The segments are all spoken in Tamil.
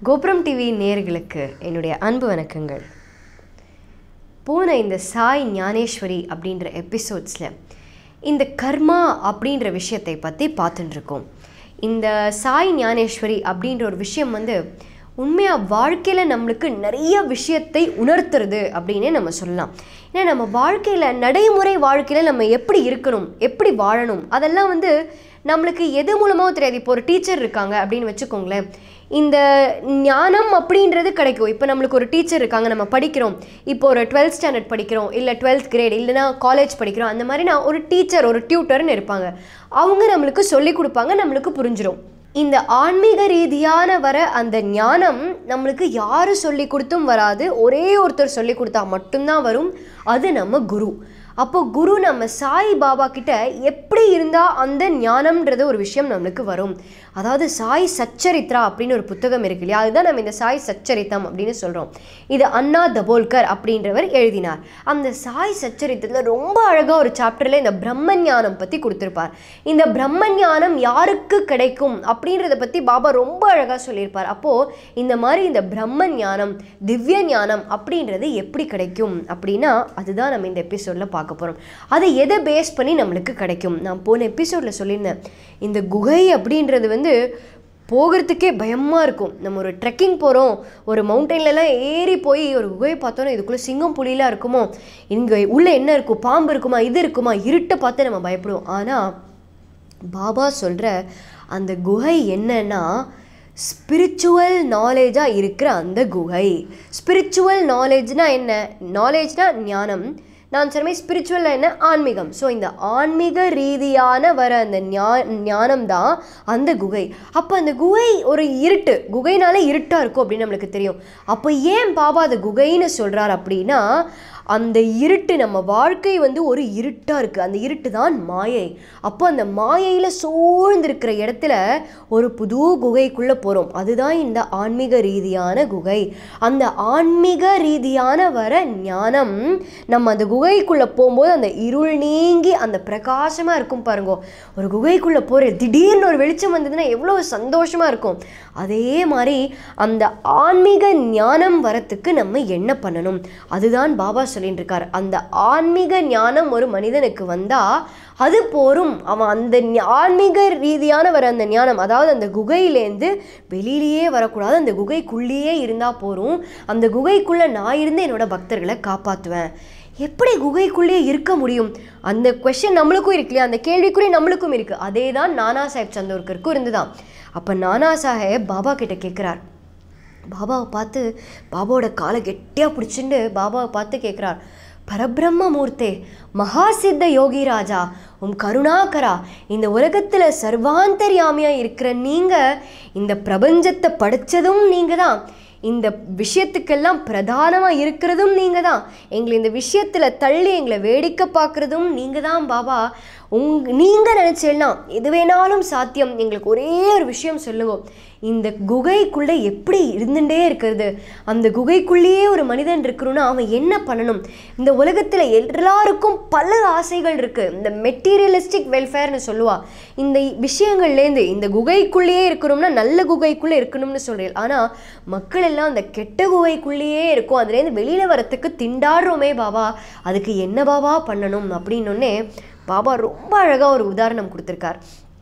கோபுரம் டிவி நேயர்களுக்கு என்னுடைய அன்பு வணக்கங்கள் போன இந்த சாய் ஞானேஸ்வரி அப்படின்ற எபிசோட்ஸில் இந்த கர்மா அப்படின்ற விஷயத்தை பற்றி பார்த்துட்டு இருக்கோம் இந்த சாய் ஞானேஸ்வரி அப்படின்ற ஒரு விஷயம் வந்து உண்மையாக வாழ்க்கையில் நம்மளுக்கு நிறைய விஷயத்தை உணர்த்துறது அப்படின்னே நம்ம சொல்லலாம் ஏன்னா நம்ம வாழ்க்கையில் நடைமுறை வாழ்க்கையில் நம்ம எப்படி இருக்கணும் எப்படி வாழணும் அதெல்லாம் வந்து நம்மளுக்கு எது மூலமாக தெரியாது இப்போ ஒரு டீச்சர் இருக்காங்க அப்படின்னு வச்சுக்கோங்களேன் இந்த ஞானம் அப்படின்றது கிடைக்கும் இப்போ நம்மளுக்கு ஒரு டீச்சர் இருக்காங்க நம்ம படிக்கிறோம் இப்போ ஒரு டுவெல்த் ஸ்டாண்டர்ட் படிக்கிறோம் இல்லை டுவெல்த் கிரேட் இல்லைனா காலேஜ் படிக்கிறோம் அந்த மாதிரி நான் ஒரு டீச்சர் ஒரு டியூட்டர்னு இருப்பாங்க அவங்க நம்மளுக்கு சொல்லி கொடுப்பாங்க நம்மளுக்கு புரிஞ்சிடும் இந்த ஆன்மீக ரீதியான வர அந்த ஞானம் நம்மளுக்கு யாரு சொல்லி கொடுத்தும் வராது ஒரே ஒருத்தர் சொல்லி கொடுத்தா மட்டும்தான் வரும் அது நம்ம குரு அப்போ குரு நம்ம சாய் பாபா கிட்ட எப்படி இருந்தால் அந்த ஞானம்ன்றது ஒரு விஷயம் நம்மளுக்கு வரும் அதாவது சாய் சச்சரித்ரா அப்படின்னு ஒரு புத்தகம் இருக்கு இல்லையா அதுதான் நம்ம இந்த சாய் சச்சரித்தம் அப்படின்னு சொல்கிறோம் இது அண்ணா தபோல்கர் அப்படின்றவர் எழுதினார் அந்த சாய் சச்சரித்தத்தில் ரொம்ப அழகாக ஒரு சாப்டரில் இந்த பிரம்ம ஞானம் பற்றி கொடுத்துருப்பார் இந்த பிரம்ம ஞானம் யாருக்கு கிடைக்கும் அப்படின்றத பற்றி பாபா ரொம்ப அழகாக சொல்லியிருப்பார் அப்போது இந்த மாதிரி இந்த பிரம்ம ஞானம் திவ்ய ஞானம் அப்படின்றது எப்படி கிடைக்கும் அப்படின்னா அதுதான் நம்ம இந்த எபிசோடில் பார்க்க போகிறோம் அதை எதை பேஸ் பண்ணி நம்மளுக்கு கிடைக்கும் நான் போன எபிசோடில் சொல்லியிருந்தேன் இந்த குகை அப்படின்றது வந்து போகிறதுக்கே பயமாக இருக்கும் நம்ம ஒரு ட்ரெக்கிங் போகிறோம் ஒரு மவுண்டெயின்லலாம் ஏறி போய் ஒரு குகையை பார்த்தோன்னா இதுக்குள்ளே சிங்கம் புலிலாம் இருக்குமோ இங்கே உள்ளே என்ன இருக்கும் பாம்பு இருக்குமா இது இருக்குமா இருட்டை பார்த்து நம்ம பயப்படுவோம் ஆனால் பாபா சொல்கிற அந்த குகை என்னன்னா ஸ்பிரிச்சுவல் நாலேஜாக இருக்கிற அந்த குகை ஸ்பிரிச்சுவல் நாலேஜ்னால் என்ன நாலேஜ்னால் ஞானம் நான் சொன்ன ஸ்பிரிச்சுவல் என்ன ஆன்மீகம் ஸோ இந்த ஆன்மீக ரீதியான வர அந்த ஞா ஞானம் தான் அந்த குகை அப்போ அந்த குகை ஒரு இருட்டு குகைனால இருட்டாக இருக்கும் அப்படின்னு நம்மளுக்கு தெரியும் அப்போ ஏன் பாபா அது குகைன்னு சொல்கிறார் அப்படின்னா அந்த இருட்டு நம்ம வாழ்க்கை வந்து ஒரு இருட்டாக இருக்குது அந்த இருட்டு தான் மாயை அப்போ அந்த மாயையில் சூழ்ந்திருக்கிற இடத்துல ஒரு புது குகைக்குள்ளே போகிறோம் அதுதான் இந்த ஆன்மீக ரீதியான குகை அந்த ஆன்மீக ரீதியான வர ஞானம் நம்ம அந்த குகைக்குள்ளே போகும்போது அந்த இருள் நீங்கி அந்த பிரகாசமாக இருக்கும் பாருங்க ஒரு குகைக்குள்ளே போகிற திடீர்னு ஒரு வெளிச்சம் வந்ததுன்னா எவ்வளோ சந்தோஷமாக இருக்கும் அதே மாதிரி அந்த ஆன்மீக ஞானம் வரத்துக்கு நம்ம என்ன பண்ணணும் அதுதான் பாபா சொல்லிட்டு இருக்கார் அந்த ஆன்மீக ஞானம் ஒரு மனிதனுக்கு வந்தால் அது போரும் அவன் அந்த ஆன்மீக ரீதியான வர அந்த ஞானம் அதாவது அந்த குகையிலேருந்து வெளியிலேயே வரக்கூடாது அந்த குகைக்குள்ளேயே இருந்தால் போரும் அந்த குகைக்குள்ளே நான் இருந்து என்னோட பக்தர்களை காப்பாற்றுவேன் எப்படி குகைக்குள்ளேயே இருக்க முடியும் அந்த கொஷின் நம்மளுக்கும் இருக்கு இல்லையா அந்த கேள்விக்குறி நம்மளுக்கும் இருக்குது அதே தான் நானா சாஹேப் சந்தோர்கருக்கும் இருந்துதான் அப்போ நானா சாஹேப் பாபா கிட்ட கேட்குறார் பாபாவை பார்த்து பாபாவோட காலை கெட்டியாக பிடிச்சிண்டு பாபாவை பார்த்து கேட்குறார் பரபிரம்ம மூர்த்தே மகாசித்த யோகி ராஜா உம் கருணாகரா இந்த உலகத்தில் சர்வாந்தர்யாமியாக இருக்கிற நீங்கள் இந்த பிரபஞ்சத்தை படைச்சதும் நீங்கள் தான் இந்த விஷயத்துக்கெல்லாம் பிரதானமாக இருக்கிறதும் நீங்கள் தான் எங்களை இந்த விஷயத்தில் தள்ளி எங்களை வேடிக்கை பார்க்குறதும் நீங்கள் தான் பாபா உங் நீங்கள் நினச்சேன்னா எது வேணாலும் சாத்தியம் எங்களுக்கு ஒரே ஒரு விஷயம் சொல்லுங்க இந்த குகைக்குள்ளே எப்படி இருந்துகிட்டே இருக்கிறது அந்த குகைக்குள்ளேயே ஒரு மனிதன் இருக்கணும்னா அவன் என்ன பண்ணணும் இந்த உலகத்தில் எல்லாருக்கும் பல ஆசைகள் இருக்குது இந்த மெட்டீரியலிஸ்டிக் வெல்ஃபேர்னு சொல்லுவா இந்த விஷயங்கள்லேருந்து இந்த குகைக்குள்ளேயே இருக்கணும்னா நல்ல குகைக்குள்ளே இருக்கணும்னு சொல்கிறேன் ஆனால் மக்கள் எல்லாம் அந்த கெட்ட குகைக்குள்ளேயே இருக்கும் அதுலேருந்து வெளியில் வரத்துக்கு திண்டாடுறோமே பாபா அதுக்கு என்ன பாபா பண்ணணும் அப்படின்னொன்னே பாபா ரொம்ப அழகாக ஒரு உதாரணம் கொடுத்துருக்கார்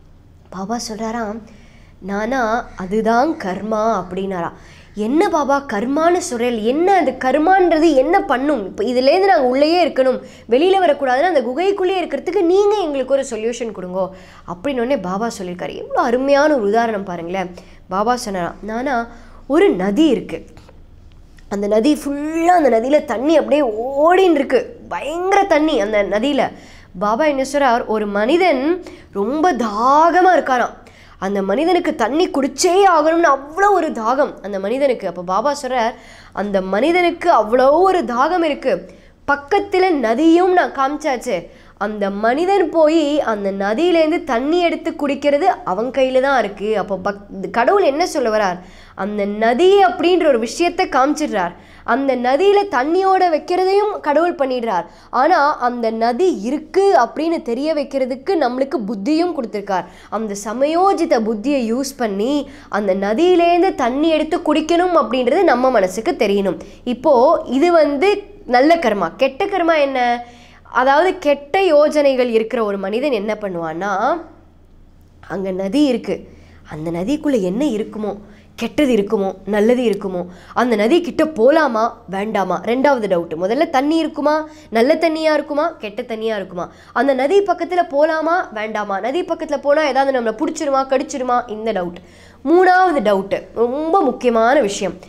பாபா சொல்கிறாராம் நானா அதுதான் கர்மா அப்படின்னாரா என்ன பாபா கர்மான்னு சொல்கிறேன் என்ன அது கர்மான்றது என்ன பண்ணும் இப்போ இதுலேருந்து நாங்கள் உள்ளேயே இருக்கணும் வெளியில் வரக்கூடாதுன்னு அந்த குகைக்குள்ளேயே இருக்கிறதுக்கு நீங்கள் எங்களுக்கு ஒரு சொல்யூஷன் கொடுங்கோ அப்படின்னு பாபா சொல்லியிருக்காரு எவ்வளோ அருமையான ஒரு உதாரணம் பாருங்களேன் பாபா சொன்னாராம் நானா ஒரு நதி இருக்குது அந்த நதி ஃபுல்லாக அந்த நதியில் தண்ணி அப்படியே ஓடின்னு இருக்கு பயங்கர தண்ணி அந்த நதியில் பாபா என்ன சொல்கிறார் ஒரு மனிதன் ரொம்ப தாகமாக இருக்காராம் அந்த மனிதனுக்கு தண்ணி குடிச்சே ஆகணும்னு அவ்வளோ ஒரு தாகம் அந்த மனிதனுக்கு அப்போ பாபா சொல்கிறார் அந்த மனிதனுக்கு அவ்வளோ ஒரு தாகம் இருக்குது பக்கத்தில் நதியும் நான் காமிச்சாச்சு அந்த மனிதன் போய் அந்த நதியிலேருந்து தண்ணி எடுத்து குடிக்கிறது அவன் கையில் தான் இருக்குது அப்போ பக் கடவுள் என்ன சொல்ல வரார் அந்த நதி அப்படின்ற ஒரு விஷயத்தை காமிச்சிடுறார் அந்த நதியில் தண்ணியோட வைக்கிறதையும் கடவுள் பண்ணிடுறார் ஆனால் அந்த நதி இருக்கு அப்படின்னு தெரிய வைக்கிறதுக்கு நம்மளுக்கு புத்தியும் கொடுத்துருக்கார் அந்த சமயோஜித புத்தியை யூஸ் பண்ணி அந்த நதியிலேருந்து தண்ணி எடுத்து குடிக்கணும் அப்படின்றது நம்ம மனசுக்கு தெரியணும் இப்போது இது வந்து நல்ல கர்மா கெட்ட கர்மா என்ன அதாவது கெட்ட யோஜனைகள் இருக்கிற ஒரு மனிதன் என்ன பண்ணுவான்னா அங்கே நதி இருக்குது அந்த நதிக்குள்ளே என்ன இருக்குமோ கெட்டது இருக்குமோ நல்லது இருக்குமோ அந்த நதி கிட்ட போகலாமா வேண்டாமா ரெண்டாவது டவுட்டு முதல்ல தண்ணி இருக்குமா நல்ல தண்ணியாக இருக்குமா கெட்ட தண்ணியாக இருக்குமா அந்த நதி பக்கத்தில் போகலாமா வேண்டாமா நதி பக்கத்தில் போனால் ஏதாவது நம்மளை பிடிச்சிருமா கடிச்சிருமா இந்த டவுட் மூணாவது டவுட்டு ரொம்ப முக்கியமான விஷயம்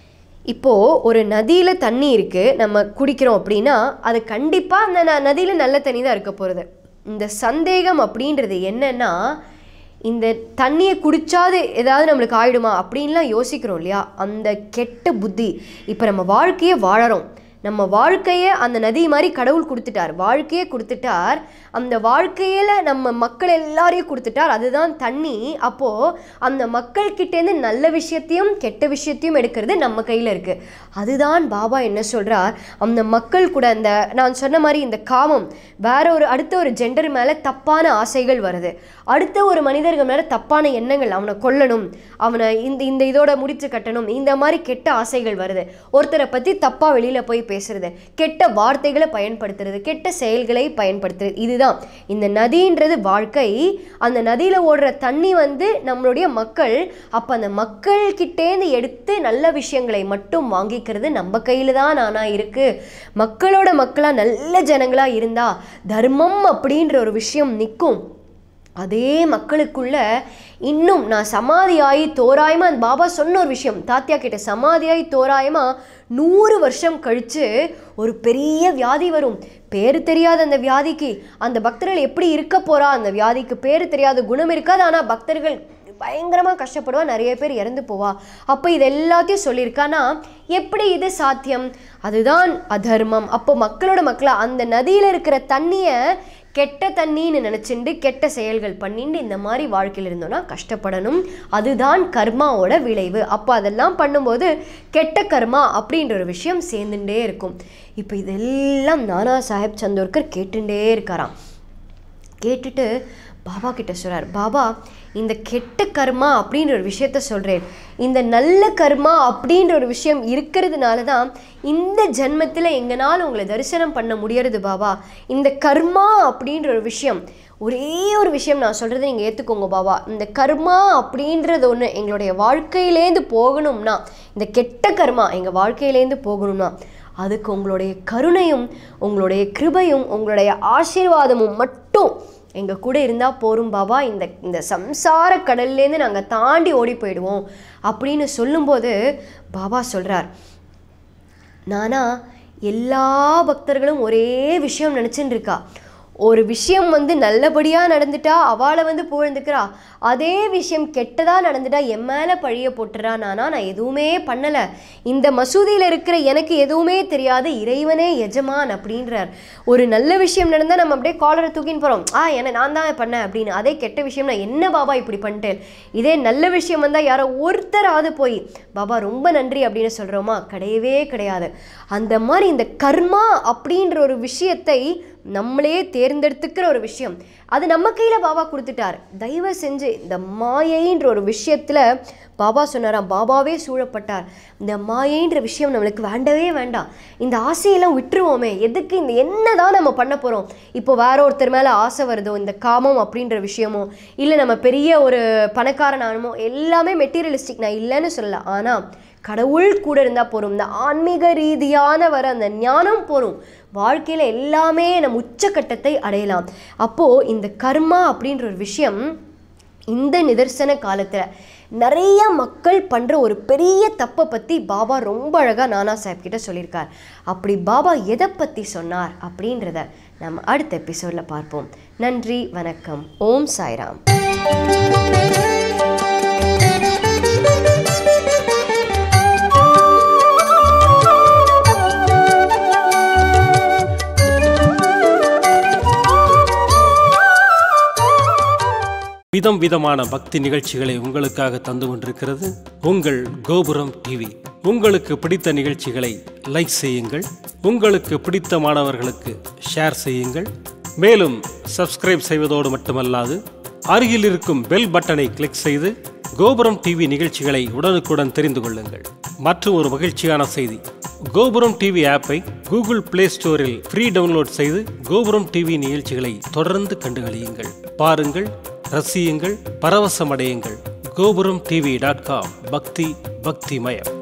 இப்போது ஒரு நதியில் தண்ணி இருக்குது நம்ம குடிக்கிறோம் அப்படின்னா அது கண்டிப்பாக அந்த ந நதியில் நல்ல தண்ணி தான் இருக்க போகிறது இந்த சந்தேகம் அப்படின்றது என்னன்னா இந்த தண்ணியை குடிச்சாது ஏதாவது நம்மளுக்கு ஆயிடுமா அப்படின்லாம் யோசிக்கிறோம் இல்லையா அந்த கெட்ட புத்தி இப்போ நம்ம வாழ்க்கையை வாழறோம் நம்ம வாழ்க்கையை அந்த நதி மாதிரி கடவுள் கொடுத்துட்டார் வாழ்க்கையே கொடுத்துட்டார் அந்த வாழ்க்கையில் நம்ம மக்கள் எல்லாரையும் கொடுத்துட்டார் அதுதான் தண்ணி அப்போது அந்த மக்கள்கிட்டேருந்து நல்ல விஷயத்தையும் கெட்ட விஷயத்தையும் எடுக்கிறது நம்ம கையில் இருக்குது அதுதான் பாபா என்ன சொல்கிறார் அந்த மக்கள் கூட அந்த நான் சொன்ன மாதிரி இந்த காமம் வேற ஒரு அடுத்த ஒரு ஜெண்டர் மேலே தப்பான ஆசைகள் வருது அடுத்த ஒரு மனிதர்கள் மேலே தப்பான எண்ணங்கள் அவனை கொல்லணும் அவனை இந்த இந்த இதோட முடிச்சு கட்டணும் இந்த மாதிரி கெட்ட ஆசைகள் வருது ஒருத்தரை பற்றி தப்பாக வெளியில் போய் பேசுறது கெட்ட வார்த்தைகளை பயன்படுத்துறது கெட்ட செயல்களை பயன்படுத்துறது இதுதான் இந்த நதின்றது வாழ்க்கை அந்த நதியில் ஓடுற தண்ணி வந்து நம்மளுடைய மக்கள் அப்போ அந்த மக்கள்கிட்டேருந்து எடுத்து நல்ல விஷயங்களை மட்டும் வாங்கிக்கிறது நம்ம கையில் தான் ஆனால் இருக்குது மக்களோட மக்களாக நல்ல ஜனங்களாக இருந்தால் தர்மம் அப்படின்ற ஒரு விஷயம் நிற்கும் அதே மக்களுக்குள்ள இன்னும் நான் சமாதியாகி தோராயமாக அந்த பாபா சொன்ன ஒரு விஷயம் தாத்தியா கிட்ட சமாதியாகி தோராயமாக நூறு வருஷம் கழித்து ஒரு பெரிய வியாதி வரும் பேர் தெரியாத அந்த வியாதிக்கு அந்த பக்தர்கள் எப்படி இருக்க போறா அந்த வியாதிக்கு பேர் தெரியாத குணம் இருக்காது ஆனால் பக்தர்கள் பயங்கரமாக கஷ்டப்படுவா நிறைய பேர் இறந்து போவா அப்போ இது எல்லாத்தையும் சொல்லியிருக்கானா எப்படி இது சாத்தியம் அதுதான் அதர்மம் அப்போ மக்களோட மக்களா அந்த நதியில் இருக்கிற தண்ணியை கெட்ட தண்ணின்னு நினச்சிண்டு கெட்ட செயல்கள் பண்ணிண்டு இந்த மாதிரி வாழ்க்கையில் இருந்தோன்னா கஷ்டப்படணும் அதுதான் கர்மாவோட விளைவு அப்போ அதெல்லாம் பண்ணும்போது கெட்ட கர்மா அப்படின்ற ஒரு விஷயம் சேர்ந்துட்டே இருக்கும் இப்போ இதெல்லாம் நானா சாஹேப் சந்தோர்கர் கேட்டுட்டே இருக்காராம் கேட்டுட்டு பாபா கிட்ட சொல்றார் பாபா இந்த கெட்ட கர்மா அப்படின்ற ஒரு விஷயத்த சொல்கிறேன் இந்த நல்ல கர்மா அப்படின்ற ஒரு விஷயம் இருக்கிறதுனால தான் இந்த ஜென்மத்தில் எங்கனாலும் உங்களை தரிசனம் பண்ண முடியறது பாபா இந்த கர்மா அப்படின்ற ஒரு விஷயம் ஒரே ஒரு விஷயம் நான் சொல்கிறத நீங்கள் ஏற்றுக்கோங்க பாபா இந்த கர்மா அப்படின்றது ஒன்று எங்களுடைய வாழ்க்கையிலேருந்து போகணும்னா இந்த கெட்ட கர்மா எங்கள் வாழ்க்கையிலேருந்து போகணும்னா அதுக்கு உங்களுடைய கருணையும் உங்களுடைய கிருபையும் உங்களுடைய ஆசீர்வாதமும் மட்டும் எங்கள் கூட இருந்தால் போரும் பாபா இந்த இந்த சம்சார கடல்லேருந்து நாங்கள் தாண்டி ஓடி போயிடுவோம் அப்படின்னு சொல்லும்போது பாபா சொல்கிறார் நானா எல்லா பக்தர்களும் ஒரே விஷயம் நினச்சின்னு இருக்கா ஒரு விஷயம் வந்து நல்லபடியாக நடந்துட்டா அவளை வந்து புகழ்ந்துக்கிறா அதே விஷயம் கெட்டதாக நடந்துட்டா என் மேலே பழிய போட்டுறா நானா நான் எதுவுமே பண்ணலை இந்த மசூதியில் இருக்கிற எனக்கு எதுவுமே தெரியாது இறைவனே எஜமான் அப்படின்றார் ஒரு நல்ல விஷயம் நடந்தால் நம்ம அப்படியே காலரை தூக்கின்னு போகிறோம் ஆ என்ன நான் தான் பண்ணேன் அப்படின்னு அதே கெட்ட விஷயம் நான் என்ன பாபா இப்படி பண்ணிட்டேன் இதே நல்ல விஷயம் வந்தால் யாரோ ஒருத்தராவது போய் பாபா ரொம்ப நன்றி அப்படின்னு சொல்கிறோமா கிடையவே கிடையாது அந்த மாதிரி இந்த கர்மா அப்படின்ற ஒரு விஷயத்தை நம்மளே தேர்ந்தெடுத்துக்கிற ஒரு விஷயம் அது நம்ம கையில் பாபா கொடுத்துட்டார் தயவு செஞ்சு இந்த மாயைன்ற ஒரு விஷயத்தில் பாபா சொன்னாராம் பாபாவே சூழப்பட்டார் இந்த மாயைன்ற விஷயம் நம்மளுக்கு வேண்டவே வேண்டாம் இந்த ஆசையெல்லாம் விட்டுருவோமே எதுக்கு இந்த என்ன தான் நம்ம பண்ண போகிறோம் இப்போ வேற ஒருத்தர் மேலே ஆசை வருதோ இந்த காமம் அப்படின்ற விஷயமோ இல்லை நம்ம பெரிய ஒரு பணக்காரன் ஆனமோ எல்லாமே மெட்டீரியலிஸ்டிக் நான் இல்லைன்னு சொல்லல ஆனால் கடவுள் கூட இருந்தால் போதும் இந்த ஆன்மீக ரீதியான வர அந்த ஞானம் போதும் வாழ்க்கையில் எல்லாமே நம்ம உச்சக்கட்டத்தை அடையலாம் அப்போது இந்த கர்மா அப்படின்ற ஒரு விஷயம் இந்த நிதர்சன காலத்தில் நிறைய மக்கள் பண்ணுற ஒரு பெரிய தப்பை பற்றி பாபா ரொம்ப அழகாக நானா சாஹிப் கிட்ட சொல்லியிருக்கார் அப்படி பாபா எதை பற்றி சொன்னார் அப்படின்றத நம்ம அடுத்த எபிசோடில் பார்ப்போம் நன்றி வணக்கம் ஓம் சாய்ராம் விதம் விதமான பக்தி நிகழ்ச்சிகளை உங்களுக்காக தந்து கொண்டிருக்கிறது உங்கள் கோபுரம் டிவி உங்களுக்கு பிடித்த நிகழ்ச்சிகளை லைக் செய்யுங்கள் உங்களுக்கு பிடித்த மாணவர்களுக்கு ஷேர் செய்யுங்கள் மேலும் சப்ஸ்கிரைப் செய்வதோடு மட்டுமல்லாது அருகில் இருக்கும் பெல் பட்டனை கிளிக் செய்து கோபுரம் டிவி நிகழ்ச்சிகளை உடனுக்குடன் தெரிந்து கொள்ளுங்கள் மற்றும் ஒரு மகிழ்ச்சியான செய்தி கோபுரம் டிவி ஆப்பை கூகுள் பிளே ஸ்டோரில் ஃப்ரீ டவுன்லோட் செய்து கோபுரம் டிவி நிகழ்ச்சிகளை தொடர்ந்து கண்டுகளியுங்கள் பாருங்கள் ரசியுங்கள் பரவசமடையுங்கள் கோபுரம் டிவி டாட் காம் பக்தி பக்திமயம்